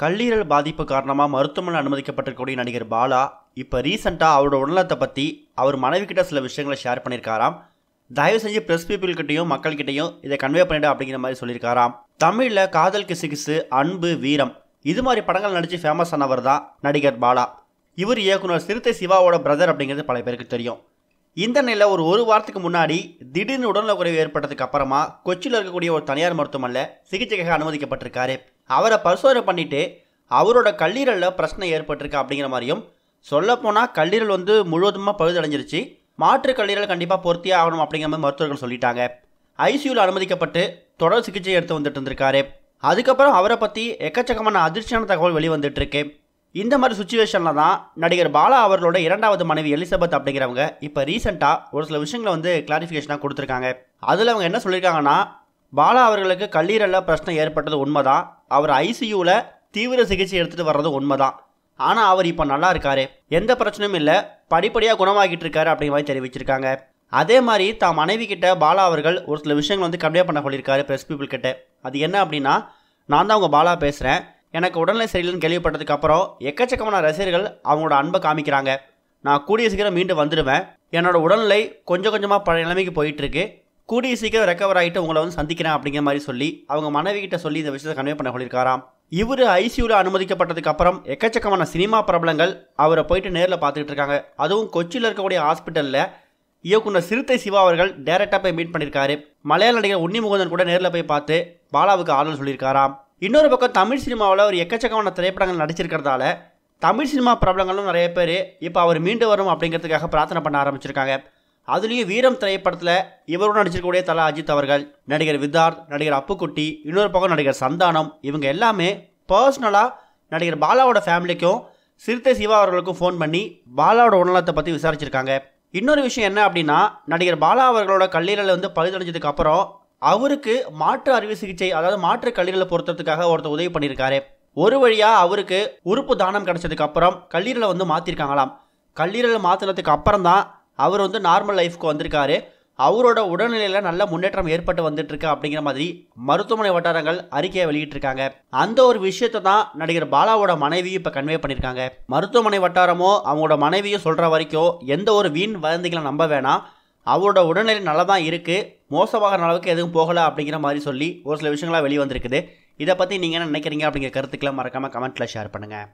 கல்லீரல் பாதிப்பு காரணமாக மருத்துவமனை அனுமதிக்கப்பட்டிருக்கக்கூடிய நடிகர் பாலா இப்போ ரீசெண்டாக அவரோட உடல்நலத்தை பற்றி அவர் மனைவி கிட்ட சில விஷயங்களை ஷேர் பண்ணியிருக்காராம் தயவு செஞ்சு ப்ரெஸ் பீப்புள்கிட்டையும் மக்கள்கிட்டையும் இதை கன்வே பண்ணிடு அப்படிங்கிற மாதிரி சொல்லியிருக்காராம் தமிழில் காதல் கிசு கிசு அன்பு வீரம் இது மாதிரி படங்கள் நடித்து ஃபேமஸ் ஆனவர் தான் நடிகர் பாலா இவர் இயக்குனர் சிறுத்தை சிவாவோட பிரதர் அப்படிங்கிறது பல பேருக்கு தெரியும் இந்த நிலையில் ஒரு ஒரு வாரத்துக்கு முன்னாடி திடீர்னு உடல்நலக்குறைவு ஏற்பட்டதுக்கு அப்புறமா கொச்சியில் இருக்கக்கூடிய ஒரு தனியார் மருத்துவமனையில் சிகிச்சைக்காக அனுமதிக்கப்பட்டிருக்காரு அவரை பரிசோதனை பண்ணிட்டு அவரோட கல்லீரலில் பிரச்சனை ஏற்பட்டிருக்கு அப்படிங்கிற மாதிரியும் சொல்லப்போனால் கல்லீரல் வந்து முழுவதுமாக பழுதடைஞ்சிருச்சு மாற்று கல்லீரல் கண்டிப்பாக பொருத்தியே ஆகணும் அப்படிங்கிற மாதிரி மருத்துவர்கள் சொல்லிட்டாங்க ஐசியூவில் அனுமதிக்கப்பட்டு தொடர் சிகிச்சை எடுத்து வந்துட்டு இருந்திருக்காரு அதுக்கப்புறம் அவரை பற்றி எக்கச்சக்கமான அதிர்ச்சியான தகவல் வெளிவந்துட்டு இருக்கு இந்த மாதிரி சுச்சுவேஷனில் தான் நடிகர் பாலா அவர்களோட இரண்டாவது மனைவி எலிசபெத் அப்படிங்கிறவங்க இப்போ ரீசெண்டாக ஒரு சில விஷயங்களை வந்து கிளாரிஃபிகேஷனாக கொடுத்துருக்காங்க அதில் அவங்க என்ன சொல்லியிருக்காங்கன்னா பாலா அவர்களுக்கு கல்லீரலில் பிரச்சனை ஏற்பட்டது உண்மைதான் அவர் ஐசியூவில் தீவிர சிகிச்சை எடுத்துகிட்டு வர்றது உண்மைதான் ஆனால் அவர் இப்போ நல்லா இருக்காரு எந்த பிரச்சனையும் இல்லை படிப்படியாக குணமாகிட்டு இருக்காரு அப்படிங்கிற மாதிரி தெரிவிச்சிருக்காங்க அதே மாதிரி தான் மனைவி கிட்ட பாலா அவர்கள் ஒரு சில விஷயங்கள் வந்து கன்வே பண்ண சொல்லியிருக்காரு ப்ரெஸ் பீப்புள் கிட்ட அது என்ன அப்படின்னா நான் தான் உங்க பாலா பேசுகிறேன் எனக்கு உடல்நிலை சரியில்லைன்னு கேள்விப்பட்டதுக்கு அப்புறம் எக்கச்சக்கமான ரசிகர்கள் அவங்களோட அன்பை காமிக்கிறாங்க நான் கூடிய சீக்கிரம் மீண்டு வந்துடுவேன் என்னோட உடல்நிலை கொஞ்சம் கொஞ்சமாக பழைய நிலைமைக்கு போயிட்டு இருக்கு கூடிய சீக்கிரம் ரெக்கவர் ஆகிட்டு உங்களை வந்து சந்திக்கிறேன் அப்படிங்கிற மாதிரி சொல்லி அவங்க மனைவி கிட்ட சொல்லி இந்த விஷயத்தை கன்வே பண்ண சொல்லியிருக்காராம் இவர் ஐசியூவில் அனுமதிக்கப்பட்டதுக்கு அப்புறம் எக்கச்சக்கமான சினிமா பிரபலங்கள் அவரை போயிட்டு நேரில் பார்த்துக்கிட்டு இருக்காங்க அதுவும் கொச்சியில் இருக்கக்கூடிய ஹாஸ்பிட்டலில் இயக்குனர் சிறுத்தை சிவா அவர்கள் டேரெக்டாக போய் மீட் பண்ணியிருக்காரு மலையாள நடிகர் உன்னி முகுந்தன் கூட நேரில் போய் பார்த்து பாலாவுக்கு ஆறுதல் சொல்லியிருக்காராம் இன்னொரு பக்கம் தமிழ் சினிமாவில் ஒரு எக்கச்சக்கமான திரைப்படங்கள் நடிச்சிருக்கிறதால தமிழ் சினிமா பிரபலங்களும் நிறைய பேர் இப்போ அவர் மீண்டு வரும் அப்படிங்கிறதுக்காக பிரார்த்தனை பண்ண ஆரம்பிச்சிருக்காங்க அதுலேயும் வீரம் திரைப்படத்தில் இவரோடு நடிச்சிருக்கக்கூடிய தலா அஜித் அவர்கள் நடிகர் வித்தார்த் நடிகர் அப்புக்குட்டி இன்னொரு பக்கம் நடிகர் சந்தானம் இவங்க எல்லாமே பர்சனலாக நடிகர் பாலாவோட ஃபேமிலிக்கும் சிறுத்தை சிவா அவர்களுக்கும் ஃபோன் பண்ணி பாலாவோட உடல்நலத்தை பற்றி விசாரிச்சிருக்காங்க இன்னொரு விஷயம் என்ன அப்படின்னா நடிகர் பாலா அவர்களோட கல்லீரல் வந்து பழுதடைஞ்சதுக்கு அப்புறம் அவருக்கு மாற்று அறுவை சிகிச்சை அதாவது மாற்று கல்லீரலை பொருத்தத்துக்காக ஒருத்தர் உதவி பண்ணியிருக்காரு ஒரு வழியாக அவருக்கு உறுப்பு தானம் கிடைச்சதுக்கு அப்புறம் கல்லீரலை வந்து மாற்றிருக்காங்களாம் கல்லீரலை மாற்றினதுக்கு அப்புறம் தான் அவர் வந்து நார்மல் லைஃப்க்கு வந்திருக்காரு அவரோட உடல்நிலையில் நல்ல முன்னேற்றம் ஏற்பட்டு வந்துட்டு இருக்கு அப்படிங்கிற மாதிரி மருத்துவமனை வட்டாரங்கள் அறிக்கையை வெளியிட்டிருக்காங்க அந்த ஒரு விஷயத்தை தான் நடிகர் பாலாவோட மனைவி இப்போ கன்வே பண்ணியிருக்காங்க மருத்துவமனை வட்டாரமோ அவங்களோட மனைவியும் சொல்கிற வரைக்கும் எந்த ஒரு வீண் வதந்திகளை நம்ப வேணாம் அவரோட உடல்நிலை நல்லா தான் இருக்குது மோசமாகிற அளவுக்கு எதுவும் போகலை அப்படிங்கிற மாதிரி சொல்லி ஒரு சில விஷயங்களாக வெளியே வந்திருக்குது இதை பற்றி நீங்கள் என்ன நினைக்கிறீங்க அப்படிங்கிற கருத்துக்களை மறக்காமல் கமெண்ட்டில் ஷேர் பண்ணுங்கள்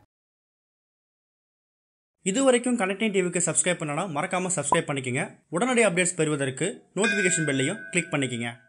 இது வரைக்கும் கனெக்டிங் டிவிக்கு சப்ஸ்கிரைப் பண்ணனா மறக்காமல் சப்ஸ்கிரைப் பண்ணிக்கங்க உடனடி அப்டேட்ஸ் பெறுவதற்கு நோட்டிஃபிகேஷன் பெல்லையும் கிளிக் பண்ணிக்கங்க